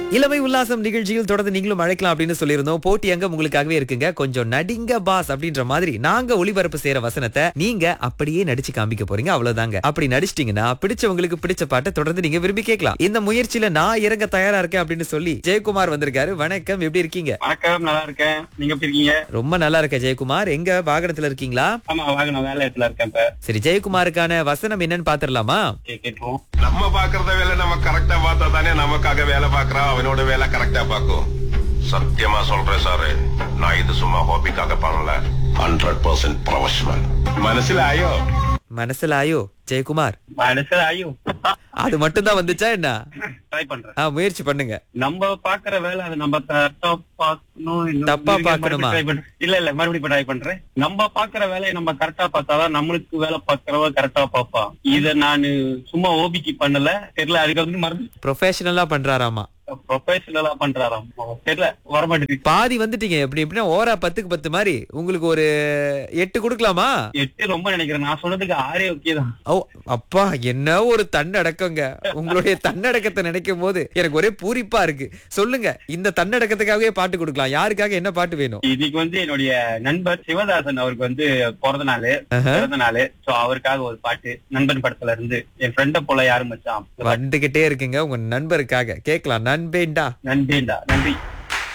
இளமை உல்லாசம் நிகழ்ச்சியில் தொடர்ந்து நீங்களும் அழைக்கலாம் அப்படின்னு சொல்லியிருந்தோம் போட்டி அங்க உங்களுக்காகவே இருக்குங்க கொஞ்சம் நடிங்க பாஸ் அப்படின்ற மாதிரி நாங்க ஒளிபரப்பு செய்யற வசனத்தை நீங்க அப்படியே நடிச்சு காமிக்க போறீங்க அவ்வளவுதாங்க அப்படி நடிச்சிட்டீங்கன்னா பிடிச்சவங்களுக்கு பிடிச்ச பாட்டை தொடர்ந்து நீங்க விரும்பி கேட்கலாம் இந்த முயற்சியில நான் இறங்க தயாரா இருக்கேன் அப்படின்னு சொல்லி ஜெயக்குமார் வந்திருக்காரு வணக்கம் எப்படி இருக்கீங்க வணக்கம் நல்லா இருக்கேன் நீங்க எப்படி இருக்கீங்க ரொம்ப நல்லா இருக்க ஜெயக்குமார் எங்க வாகனத்துல இருக்கீங்களா ஆமா வாகனம் வேலை இடத்துல இருக்கேன் இப்ப சரி ஜெயக்குமாருக்கான வசனம் என்னன்னு பாத்திரலாமா கே- கேட்டுருவோம் நம்ம பாக்குறத வேலை நம்ம கரெக்டா பார்த்தா தானே நமக்காக வேலை பார்க்கறான் அவனோட வேலை கரெக்டா பார்க்கும் சத்தியமா சொல்றேன் சாரு நான் இது சும்மா ஹாபிக்காக பண்ணல ஹண்ட்ரட் பர்சன்ட் ப்ரொஃபஷனல் മനസ്സിലായോ மனசுலாயோ ஜெயக்குமார் மனசுல ஐயோ அது மட்டும் தான் வந்துச்சா என்ன ட்ரை பண்றேன் ஆ, முயற்சி பண்ணுங்க நம்ம பாக்குற வேலை அது நம்ம கரெக்டா பாக்கணும் இன்னும் தப்பா மறுபடியும் பார்க்கணுமா? try பண்றேன். இல்ல இல்ல மறுபடியும் ட்ரை பண்றேன் நம்ம பாக்குற வேலையை நம்ம கரெக்டா பார்த்தாதான் நம்மளுக்கு வேலை பாக்குறவ கரெக்டா பாப்பா இத நானு சும்மா ஓபிக்கு பண்ணல தெரியல அதுக்கு வந்து மறுபடியும் ப்ரொஃபஷனலா பண்றாராமா ப்ரொஃபஷனலா பண்றாராம் தெரியல வரமாட்டேங்குது பாதி வந்துட்டீங்க எப்படி எப்படின்னா ஓரா பத்துக்கு பத்து மாதிரி உங்களுக்கு ஒரு எட்டு கொடுக்கலாமா எட்டு ரொம்ப நினைக்கிறேன் நான் சொன்னதுக்கு ஆறே ஓகே தான் ஓ அப்பா என்ன ஒரு தன்னடக்கங்க உங்களுடைய தன்னடக்கத்தை நினைக்கும் போது எனக்கு ஒரே பூரிப்பா இருக்கு சொல்லுங்க இந்த தன்னடக்கத்துக்காகவே பாட்டு கொடுக்கலாம் யாருக்காக என்ன பாட்டு வேணும் இன்னைக்கு வந்து என்னுடைய நண்பர் சிவதாசன் அவருக்கு வந்து பிறந்த நாள் பிறந்த நாள் சோ அவருக்காக ஒரு பாட்டு நண்பன் படத்துல இருந்து என் ஃப்ரெண்ட போல யாரும் மச்சான் வந்துகிட்டே இருக்குங்க உங்க நண்பருக்காக கேட்கலாம் நண்பேண்டா நன்றிண்டா நன்றி